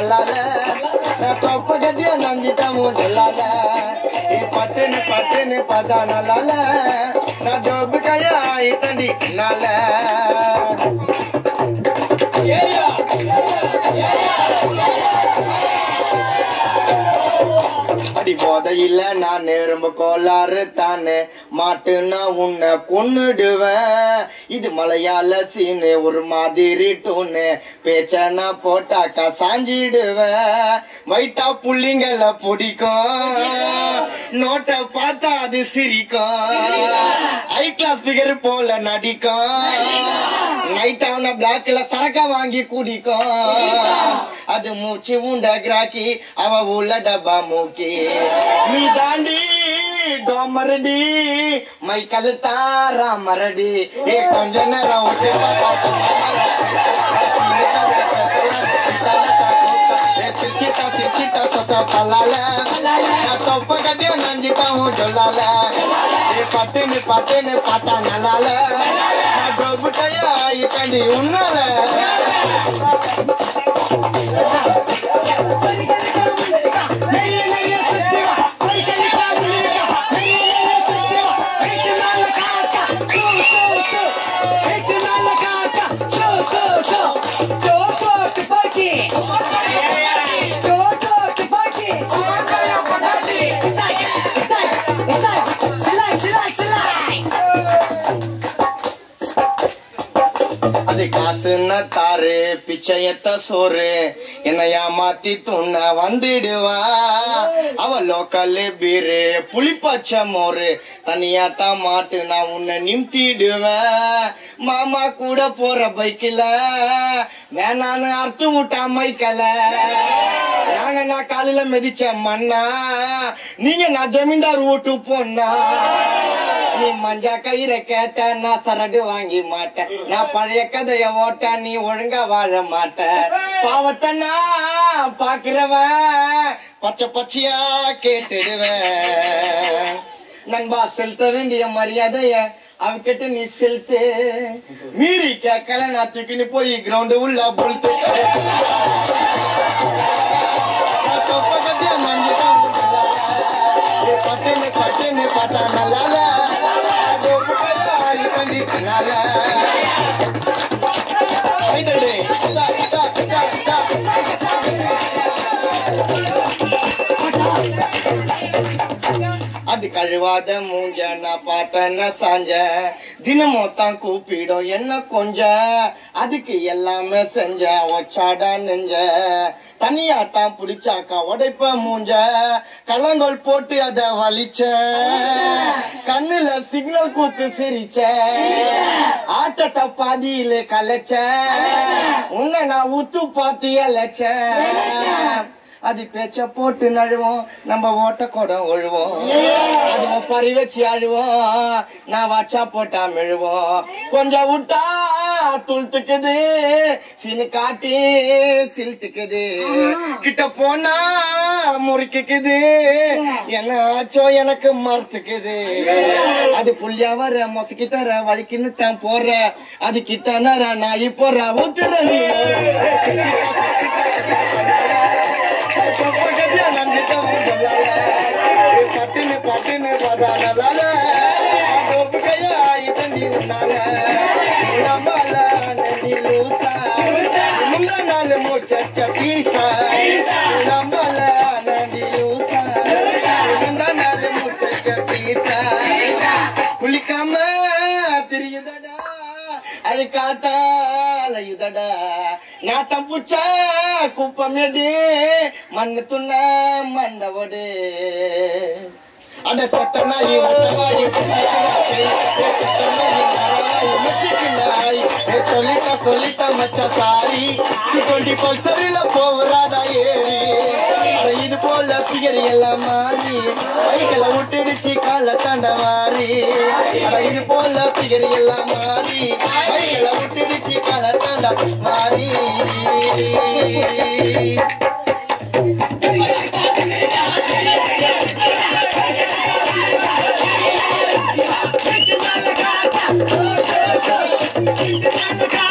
நல்லால நான் தொப்ப கட்டியா நஞ்சிட்டேன் முதலால நீ பட்டுன்னு பட்டுன்னு பார்த்தா நல்லால நான் டொப்பு கையா ஆயிட்டண்டி நால அடி போதையில நான் ரொம்ப கோளாறு தானே மாட்டுனா உன்னை கொன்னுடுவேன் இது மலையாள சீனு ஒரு மாதிரி டூனு பேச்சனா போட்டாக்கா சாஞ்சிடுவேன் வைட்டா புள்ளிங்கள பிடிக்கும் நோட்டை பார்த்தா அது சிரிக்கும் ஹை கிளாஸ் ஃபிகர் போல நடிக்கும் நைட் அவன பிளாக்ல சரக்க வாங்கி குடிக்கும் அது மூச்சு உண்ட கிராக்கி அவ உள்ள டப்பா மூக்கி நீ தாண்டி டோமரடி மை கழுத்தா ராமரடி ஏ கொஞ்ச நேரம் விட்டு பார்த்தா ஏ சிரிச்சிட்டா சிரிச்சிட்டா சொத்த பல்லால நான் சொப்ப கட்டிய நஞ்சிட்டாவும் சொல்லால ஏ பட்டுன்னு பட்டுன்னு பார்த்தா நல்லால நான் டொபுட்டையா இக்கண்டி உன்னால அது காசுன்னா தாரு பிச்சையத்த சோறு என்ன ஏமாத்தி துண்ண வந்துடுவா அவ லோக்கல் பீரு புளிப்பச்ச மோரு தனியா தான் மாட்டு நான் உன்னை நிமித்திடுவேன் மாமா கூட போற பைக்கில வேணான்னு அறுத்து விட்டா மைக்கல நாங்க நான் காலையில மிதிச்ச மண்ணா நீங்க நான் ஜமீன்தார் வீட்டு பொண்ணா நீ மஞ்சா கயிறை கேட்ட நான் சரடு வாங்கி மாட்டேன் நான் பழைய கதைய ஓட்ட நீ ஒழுங்கா வாழ மாட்ட பாவத்தை நான் பாக்குறவன் பச்சை பச்சையா கேட்டுடுவேன் நண்பா செலுத்த வேண்டிய மரியாதைய அவகிட்ட நீ செலுத்து மீறி கேட்கல நான் தூக்கின்னு போய் கிரவுண்டு உள்ள புழுத்து நான் சொப்ப கட்டியா நம்பிட்டான் பட்டுன்னு பட்டுன்னு பார்த்தா நல்லால சொப்பு கையா இப்படி நல்லால கைதடு. டா, டா, டா, டா. அது கழுவாத மூஞ்ச நான் பார்த்தேன்னா சாஞ்ச தினமும் தான் கூப்பிடும் என்ன கொஞ்ச அதுக்கு எல்லாமே செஞ்ச ஒச்சாடா நெஞ்ச தனியா தான் பிடிச்சாக்கா உடைப்ப மூஞ்ச கள்ளங்கோல் போட்டு அத வலிச்ச கண்ணுல சிக்னல் கூத்து சிரிச்ச ஆட்டத்தை பாதியில கலைச்ச உன்னை நான் உத்து பார்த்து அழைச்சேன் அது பேச்ச போட்டு நழுவோம் நம்ம ஓட்ட குடம் ஒழுவோம் அது பறி வச்சு அழுவோம் நான் வாட்சா போட்டா மெழுவோம் கொஞ்சம் விட்டா துளுத்துக்குது சினு காட்டி சிலுத்துக்குது கிட்ட போனா முறுக்குக்குது என்ன ஆச்சோ எனக்கு மறுத்துக்குது அது புள்ளியா வர மொசக்கி தர வலிக்குன்னு தான் போற அது கிட்ட நர நாய் போற ஊத்துறது பட்டுன்னு பட்டுன்னு பதானதால டோப்பு கையா இத்தண்டி உன்னால நம்பால நெடி லூசா முந்த நாள் மூச்ச பீசா நம்பால நெடி லூசா முந்த நாள் மூச்ச பீசா குளிக்காம திரியுதடா அழுக்காத்தாலயுதடா நாத்தம் புச்ச குப்பம் எடு மண்ணு துண்ண மண்டவோடு அட சத்த நாயி ஒத்தவாயி சொல்லிட்ட சொல்லிட்ட மச்ச சாரி கொண்டி பல்சரில போவராதா ஏறி அட இது போல பிகர் எல்லாம் மாறி பைக்கில விட்டுடுச்சு கால தாண்ட மாறி அட இது போல பிகர் எல்லாம் மாறி பைக்கில விட்டுடுச்சு கால தாண்ட மாறி Thank you.